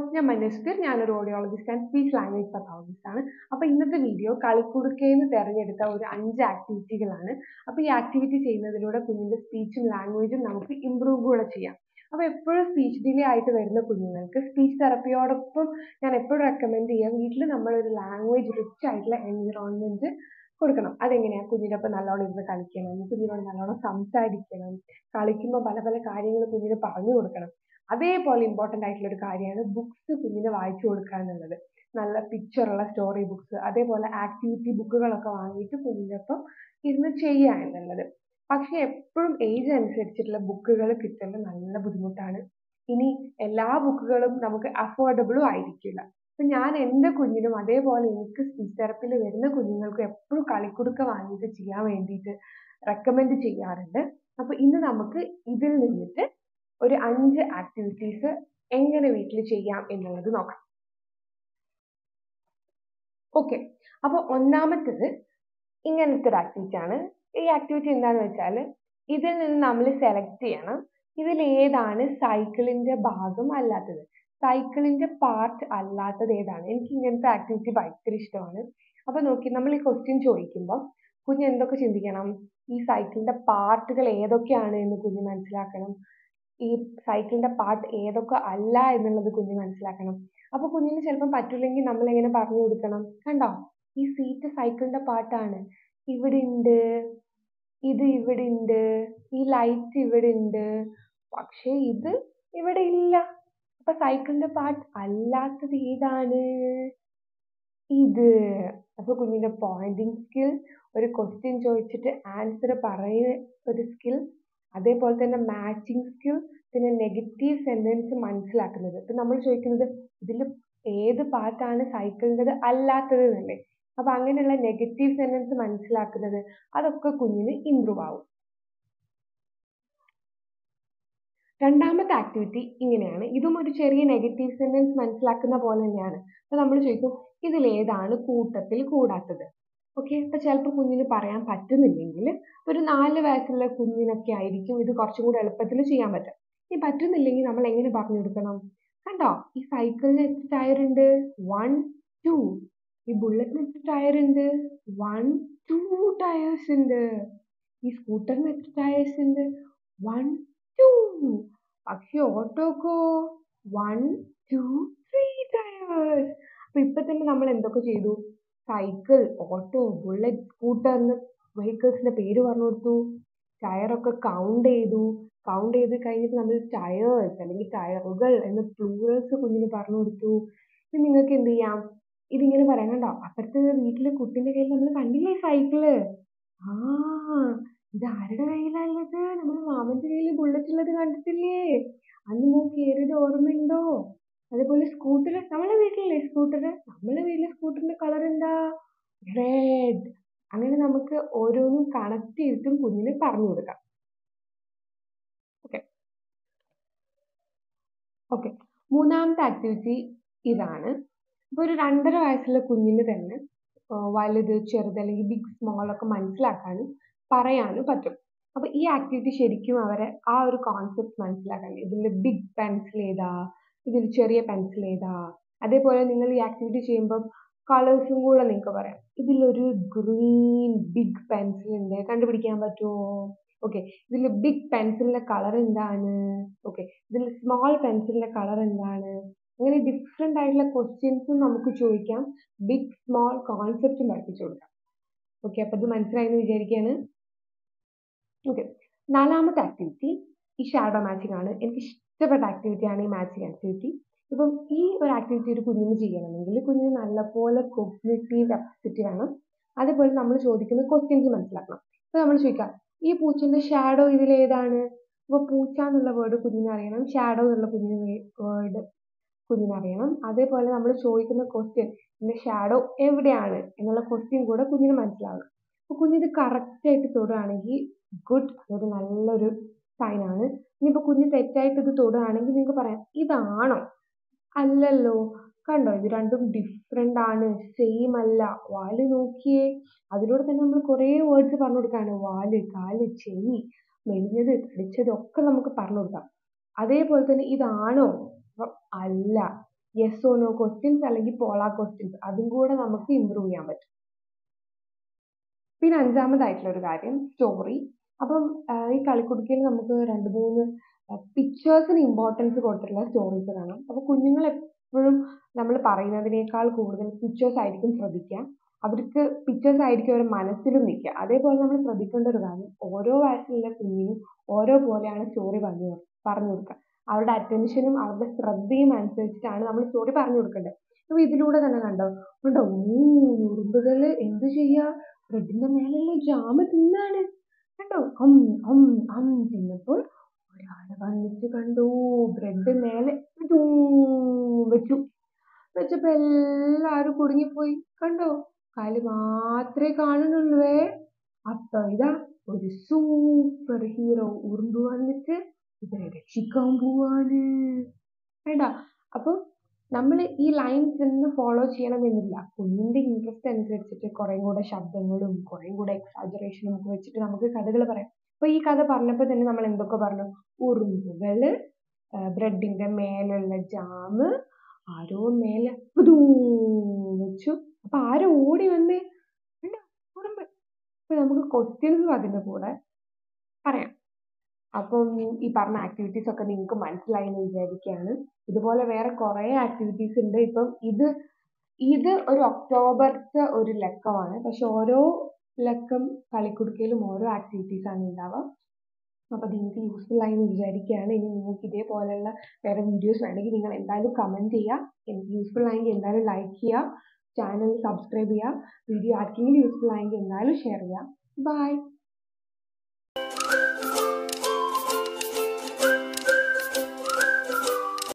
ഞാൻ മനസ്ഫിർ ഞാനൊരു audiologist and speech language pathologist ആണ് അപ്പോൾ ഇന്നത്തെ വീഡിയോ കളിക്കുടുക്കയിൽ നിന്ന് തിരഞ്ഞെടുത്ത ഒരു അഞ്ച് ആക്ടിവിറ്റികളാണ് അപ്പോൾ ഈ ആക്ടിവിറ്റി ചെയ്യുന്നതിലൂടെ കുഞ്ഞിൻ്റെ സ്പീച്ചും ലാംഗ്വേജും നമുക്ക് ഇമ്പ്രൂവ് കൂടെ ചെയ്യാം അപ്പോൾ എപ്പോഴും സ്പീച്ച് ഡിലേ ആയിട്ട് വരുന്ന കുഞ്ഞുങ്ങൾക്ക് സ്പീച്ച് തെറപ്പിയോടൊപ്പം ഞാൻ എപ്പോഴും റെക്കമെൻഡ് ചെയ്യാം വീട്ടിൽ നമ്മളൊരു ലാംഗ്വേജ് റിച്ച് ആയിട്ടുള്ള എൻവിറോൺമെൻറ്റ് കൊടുക്കണം അതെങ്ങനെയാണ് കുഞ്ഞിനൊപ്പം നല്ലോണം ഇരുന്ന് കളിക്കണം കുഞ്ഞിനോട് നല്ലോണം സംസാരിക്കണം കളിക്കുമ്പോൾ പല പല കാര്യങ്ങൾ കുഞ്ഞിന് പറഞ്ഞു കൊടുക്കണം അതേപോലെ ഇമ്പോർട്ടൻ്റ് ആയിട്ടുള്ള ഒരു കാര്യമാണ് ബുക്സ് കുഞ്ഞിന് വായിച്ചു കൊടുക്കുക എന്നുള്ളത് നല്ല പിക്ചറുള്ള സ്റ്റോറി ബുക്സ് അതേപോലെ ആക്ടിവിറ്റി ബുക്കുകളൊക്കെ വാങ്ങിയിട്ട് കുഞ്ഞിൻ്റെ ഒപ്പം ഇരുന്ന് ചെയ്യുക എന്നുള്ളത് പക്ഷെ എപ്പോഴും ഏജ് അനുസരിച്ചിട്ടുള്ള ബുക്കുകൾ കിട്ടൽ നല്ല ബുദ്ധിമുട്ടാണ് ഇനി എല്ലാ ബുക്കുകളും നമുക്ക് അഫോർഡബിളും ആയിരിക്കില്ല അപ്പം ഞാൻ എൻ്റെ കുഞ്ഞിനും അതേപോലെ എനിക്ക് സ്പീച്ച് തെറപ്പിയിൽ വരുന്ന കുഞ്ഞുങ്ങൾക്കും എപ്പോഴും കളിക്കുടുക്ക വാങ്ങിയിട്ട് ചെയ്യാൻ വേണ്ടിയിട്ട് റെക്കമെൻഡ് ചെയ്യാറുണ്ട് അപ്പോൾ ഇന്ന് നമുക്ക് ഇതിൽ നിന്നിട്ട് ഒരു അഞ്ച് ആക്ടിവിറ്റീസ് എങ്ങനെ വീട്ടിൽ ചെയ്യാം എന്നുള്ളത് നോക്കാം ഓക്കെ അപ്പോൾ ഒന്നാമത്തത് ഇങ്ങനത്തെ ഒരു ആക്ടിവിറ്റി ആണ് ഈ ആക്ടിവിറ്റി എന്താണെന്ന് വെച്ചാൽ ഇതിൽ നിന്ന് നമ്മൾ സെലക്ട് ചെയ്യണം ഇതിൽ ഏതാണ് സൈക്കിളിന്റെ ഭാഗം അല്ലാത്തത് സൈക്കിളിന്റെ പാർട്ട് അല്ലാത്തത് ഏതാണ് എനിക്ക് ഇങ്ങനത്തെ ആക്ടിവിറ്റി ഭയങ്കര ഇഷ്ടമാണ് അപ്പോൾ നോക്കി നമ്മൾ ഈ ക്വസ്റ്റ്യൻ ചോദിക്കുമ്പോൾ കുഞ്ഞ് എന്തൊക്കെ ചിന്തിക്കണം ഈ സൈക്കിളിന്റെ പാർട്ടുകൾ ഏതൊക്കെയാണ് എന്ന് കുഞ്ഞ് മനസ്സിലാക്കണം ഈ സൈക്കിളിന്റെ പാർട്ട് ഏതൊക്കെ അല്ല എന്നുള്ളത് കുഞ്ഞ് മനസ്സിലാക്കണം അപ്പോൾ കുഞ്ഞിന് ചിലപ്പം പറ്റില്ലെങ്കിൽ നമ്മൾ എങ്ങനെ പറഞ്ഞു കൊടുക്കണം കണ്ടോ ഈ സീറ്റ് സൈക്കിളിന്റെ പാർട്ടാണ് ഇവിടെ ഉണ്ട് ഇത് ഇവിടെ ഉണ്ട് ഈ ലൈറ്റ് ഇവിടെ ഉണ്ട് പക്ഷേ ഇത് ഇവിടെ ഇല്ല അപ്പൊ സൈക്കിളിന്റെ പാർട്ട് അല്ലാത്തത് ഏതാണ് ഇത് അപ്പൊ കുഞ്ഞിന്റെ പോയിന്റിങ് സ്കിൽ ഒരു ക്വസ്റ്റ്യൻ ചോദിച്ചിട്ട് ആൻസർ പറയുന്ന ഒരു സ്കിൽ അതേപോലെ തന്നെ മാച്ചിങ് സ്കിൽ പിന്നെ നെഗറ്റീവ് സെന്റൻസ് മനസ്സിലാക്കുന്നത് ഇപ്പൊ നമ്മൾ ചോദിക്കുന്നത് ഇതിൽ ഏത് പാർട്ടാണ് സൈക്കിളിൻ്റെത് അല്ലാത്തത് എന്നല്ലേ അപ്പൊ അങ്ങനെയുള്ള നെഗറ്റീവ് സെന്റൻസ് മനസ്സിലാക്കുന്നത് അതൊക്കെ കുഞ്ഞിന് ഇമ്പ്രൂവ് ആവും രണ്ടാമത്തെ ആക്ടിവിറ്റി ഇങ്ങനെയാണ് ഇതും ഒരു ചെറിയ നെഗറ്റീവ് സെന്റൻസ് മനസ്സിലാക്കുന്ന പോലെ തന്നെയാണ് അപ്പൊ നമ്മൾ ചോദിക്കും ഇതിൽ ഏതാണ് കൂട്ടത്തിൽ കൂടാത്തത് ഓക്കെ ഇപ്പൊ ചിലപ്പോൾ കുഞ്ഞിന് പറയാൻ പറ്റുന്നില്ലെങ്കിൽ ഒരു നാല് വയസ്സുള്ള കുഞ്ഞിനൊക്കെ ആയിരിക്കും ഇത് കുറച്ചും കൂടി എളുപ്പത്തിൽ ചെയ്യാൻ പറ്റും ഇനി പറ്റുന്നില്ലെങ്കിൽ നമ്മൾ എങ്ങനെ പറഞ്ഞു കൊടുക്കണം കണ്ടോ ഈ സൈക്കിളിന് എത്ര ടയർ ഉണ്ട് വൺ ടു ഈ ബുള്ളറ്റിന് എത്ര ടയർ ഉണ്ട് വൺ ടു ടയേഴ്സ് ഉണ്ട് ഈ സ്കൂട്ടറിന് എത്ര ടയേഴ്സ് ഉണ്ട് വൺ ടു പക്ഷെ ഓട്ടോക്കോ വൺ ടു ത്രീ ടയേഴ്സ് അപ്പൊ ഇപ്പൊ തന്നെ നമ്മൾ എന്തൊക്കെ ചെയ്തു സൈക്കിൾ ഓട്ടോ ബുള്ളറ്റ് സ്കൂട്ടറിന് വെഹിക്കിൾസിന്റെ പേര് പറഞ്ഞു കൊടുത്തു ടയറൊക്കെ കൗണ്ട് ചെയ്തു കൗണ്ട് ചെയ്ത് കഴിഞ്ഞിട്ട് നമ്മൾ ടയേഴ്സ് അല്ലെങ്കിൽ ടയറുകൾ എന്ന പ്ലൂറൽസ് കുഞ്ഞിന് പറഞ്ഞു കൊടുത്തു ഇനി നിങ്ങൾക്ക് എന്ത് ചെയ്യാം ഇതിങ്ങനെ പറയാൻ കണ്ടോ അപ്പുറത്തെ വീട്ടിലെ കുട്ടിന്റെ കയ്യിൽ നമ്മൾ കണ്ടില്ലേ സൈക്കിള് ആ ഇത് ആരുടെ കയ്യിലുള്ളത് നമ്മുടെ മാമന്റെ കയ്യിൽ ബുള്ളറ്റ് ഉള്ളത് കണ്ടിട്ടില്ലേ അന്ന് മോ കയറിയത് ഓർമ്മയുണ്ടോ അതേപോലെ സ്കൂട്ടർ നമ്മളെ വീട്ടിലല്ലേ സ്കൂട്ടർ നമ്മളെ വീട്ടിലെ സ്കൂട്ടറിന്റെ കളർ എന്താ റെഡ് അങ്ങനെ നമുക്ക് ഓരോന്നും കണക്ട് ചെയ്തിട്ടും കുഞ്ഞിന് പറഞ്ഞു കൊടുക്കാം ഓക്കെ ഓക്കെ മൂന്നാമത്തെ ആക്ടിവിറ്റി ഇതാണ് ഇപ്പോൾ ഒരു രണ്ടര വയസ്സുള്ള കുഞ്ഞിന് തന്നെ വലുത് ചെറുത് അല്ലെങ്കിൽ ബിഗ് സ്മോൾ ഒക്കെ മനസ്സിലാക്കാനും പറയാനും പറ്റും അപ്പോൾ ഈ ആക്ടിവിറ്റി ശരിക്കും അവരെ ആ ഒരു കോൺസെപ്റ്റ് മനസ്സിലാക്കാൻ ഇതിൽ ബിഗ് പെൻസിൽ ഏതാ ഇതിൽ ചെറിയ പെൻസിൽ ഏതാ അതേപോലെ നിങ്ങൾ ഈ ആക്ടിവിറ്റി ചെയ്യുമ്പോൾ കളേഴ്സും കൂടെ നിങ്ങൾക്ക് പറയാം ഇതിലൊരു ഗ്രീൻ ബിഗ് പെൻസിൽ ഉണ്ട് കണ്ടുപിടിക്കാൻ പറ്റുമോ ഓക്കെ ഇതിൽ ബിഗ് പെൻസിലിന്റെ കളർ എന്താണ് ഓക്കെ ഇതിൽ സ്മോൾ പെൻസിലിന്റെ കളർ എന്താണ് അങ്ങനെ ഡിഫറെൻ്റ് ആയിട്ടുള്ള ക്വസ്റ്റ്യൻസും നമുക്ക് ചോദിക്കാം ബിഗ് സ്മോൾ കോൺസെപ്റ്റും പഠിപ്പിച്ചു കൊടുക്കാം ഓക്കെ അപ്പോൾ ഇത് മനസ്സിലായെന്ന് വിചാരിക്കുകയാണ് ഓക്കെ നാലാമത്തെ ആക്ടിവിറ്റി ഈ ഷാഡോ മാച്ചിങ് ആണ് എനിക്ക് ഇഷ്ടപ്പെട്ട ആക്ടിവിറ്റിയാണ് ഈ മാച്ചിങ് ആക്ടിവിറ്റി ഇപ്പം ഈ ഒരു ആക്ടിവിറ്റി ഒരു കുഞ്ഞിന് ചെയ്യണമെങ്കിൽ കുഞ്ഞിന് നല്ലപോലെ കോഗ്നേറ്റീവ് കപ്പാസിറ്റി വേണം അതേപോലെ നമ്മൾ ചോദിക്കുന്ന ക്വസ്റ്റ്യൻസ് മനസ്സിലാക്കണം ഇപ്പോൾ നമ്മൾ ചോദിക്കാം ഈ പൂച്ചൻ്റെ ഷാഡോ ഇതിൽ ഏതാണ് അപ്പോൾ പൂച്ച എന്നുള്ള വേർഡ് കുഞ്ഞിന് അറിയണം ഷാഡോ എന്നുള്ള കുഞ്ഞിന് വേർഡ് കുഞ്ഞിന് അറിയണം അതേപോലെ നമ്മൾ ചോദിക്കുന്ന ക്വസ്റ്റ്യൻ ഇതിൻ്റെ ഷാഡോ എവിടെയാണ് എന്നുള്ള ക്വസ്റ്റ്യൻ കൂടെ കുഞ്ഞിന് മനസ്സിലാവണം അപ്പോൾ കുഞ്ഞിത് കറക്റ്റായിട്ട് തൊടുകയാണെങ്കിൽ ഗുഡ് അതൊരു നല്ലൊരു സൈനാണ് ഇനിയിപ്പോൾ കുഞ്ഞ് തെറ്റായിട്ട് ഇത് തൊടുകയാണെങ്കിൽ നിങ്ങൾക്ക് പറയാം ഇതാണോ അല്ലല്ലോ കണ്ടോ ഇത് രണ്ടും ഡിഫറെൻ്റ് ആണ് സെയിം അല്ല വാല് നോക്കിയേ അതിലൂടെ തന്നെ നമ്മൾ കുറേ വേർഡ്സ് പറഞ്ഞു കൊടുക്കുകയാണ് വാല് കാല് ചെവി മെലിഞ്ഞത് തടിച്ചത് ഒക്കെ നമുക്ക് പറഞ്ഞു കൊടുക്കാം അതേപോലെ തന്നെ ഇതാണോ അപ്പം അല്ല യെസ് ഓ നോ ക്വസ്റ്റ്യൻസ് അല്ലെങ്കിൽ പോളാർ ക്വസ്റ്റ്യൻസ് അതും കൂടെ നമുക്ക് ഇമ്പ്രൂവ് ചെയ്യാൻ പറ്റും പിന്നെ അഞ്ചാമതായിട്ടുള്ള ഒരു കാര്യം സ്റ്റോറി അപ്പം ആഹ് ഈ കളിക്കുടുക്കയിൽ നമുക്ക് രണ്ട് മൂന്ന് പിക്ചേഴ്സിന് ഇമ്പോർട്ടൻസ് കൊടുത്തിട്ടുള്ള സ്റ്റോറീസ് കാണാം അപ്പോൾ കുഞ്ഞുങ്ങൾ എപ്പോഴും നമ്മൾ പറയുന്നതിനേക്കാൾ കൂടുതൽ പിക്ചേഴ്സ് ആയിരിക്കും ശ്രദ്ധിക്കുക അവർക്ക് പിക്ചേഴ്സ് ആയിരിക്കും അവരുടെ മനസ്സിലും നിൽക്കുക അതേപോലെ നമ്മൾ ശ്രദ്ധിക്കേണ്ട ഒരു കാര്യം ഓരോ വയസ്സിലുള്ള കുഞ്ഞിനും ഓരോ പോലെയാണ് സ്റ്റോറി പറഞ്ഞു പറഞ്ഞു കൊടുക്കുക അവരുടെ അറ്റൻഷനും അവരുടെ ശ്രദ്ധയും അനുസരിച്ചിട്ടാണ് നമ്മൾ സ്റ്റോറി പറഞ്ഞു കൊടുക്കേണ്ടത് അപ്പോൾ ഇതിലൂടെ തന്നെ കണ്ടോ കണ്ടോ ഊ ഉറുമ്പുകൾ എന്ത് ചെയ്യാ ബ്രെഡിന്റെ മേലുള്ള ജാമ് തിന്നാണ് കണ്ടോ അം അം അം തിന്നപ്പോൾ ഒരാള് വന്നിട്ട് കണ്ടു ബ്രെഡ് മേലെ ഇതൂ വെച്ചു വെച്ചപ്പോ എല്ലാരും കുടുങ്ങിപ്പോയി കണ്ടോ കാല് മാത്രമേ കാണുന്നുള്ളൂവേ അപ്പൊ ഇതാ ഒരു സൂപ്പർ ഹീറോ ഉറുമ്പ് വന്നിട്ട് ഇവരെ രക്ഷിക്കാൻ പോവാണ് വേണ്ട അപ്പൊ നമ്മൾ ഈ ലൈൻസ് തന്നെ ഫോളോ ചെയ്യണമെന്നില്ല കുഞ്ഞിന്റെ ഇൻട്രസ്റ്റ് അനുസരിച്ചിട്ട് കുറേം കൂടെ ശബ്ദങ്ങളും കുറേം കൂടെ എക്സാജറേഷനും ഒക്കെ വെച്ചിട്ട് നമുക്ക് കഥകൾ പറയാം അപ്പൊ ഈ കഥ പറഞ്ഞപ്പോൾ തന്നെ നമ്മൾ എന്തൊക്കെ പറഞ്ഞു ഉറുമ്പുകള് ബ്രെഡിന്റെ മേലുള്ള ജാമ് ആരോ മേലെ പുതൂ വെച്ചു അപ്പൊ ആരോ ഓടി വന്നേ കണ്ടോ ഉറുമ്പ് അപ്പൊ നമുക്ക് ക്വസ്റ്റ്യൻസും അതിന്റെ കൂടെ പറയാം അപ്പം ഈ പറഞ്ഞ ആക്ടിവിറ്റീസ് ഒക്കെ നിങ്ങൾക്ക് മനസ്സിലായി എന്ന് വിചാരിക്കുകയാണ് ഇതുപോലെ വേറെ കുറേ ആക്ടിവിറ്റീസ് ഉണ്ട് ഇപ്പം ഇത് ഇത് ഒരു ഒക്ടോബറത്തെ ഒരു ലക്കമാണ് പക്ഷെ ഓരോ ലക്കം കളിക്കുടുക്കയിലും ഓരോ ആക്ടിവിറ്റീസ് ആണ് ഉണ്ടാവുക അപ്പോൾ നിങ്ങൾക്ക് യൂസ്ഫുൾ ആയി എന്ന് വിചാരിക്കുകയാണ് ഇനി നിങ്ങൾക്ക് ഇതേപോലെയുള്ള വേറെ വീഡിയോസ് വേണമെങ്കിൽ നിങ്ങൾ എന്തായാലും കമൻറ്റ് ചെയ്യുക എനിക്ക് യൂസ്ഫുൾ ആയെങ്കിൽ എന്തായാലും ലൈക്ക് ചെയ്യുക ചാനൽ സബ്സ്ക്രൈബ് ചെയ്യുക വീഡിയോ ആർക്കെങ്കിലും യൂസ്ഫുൾ ആയെങ്കിൽ എന്തായാലും ഷെയർ ചെയ്യുക ബൈ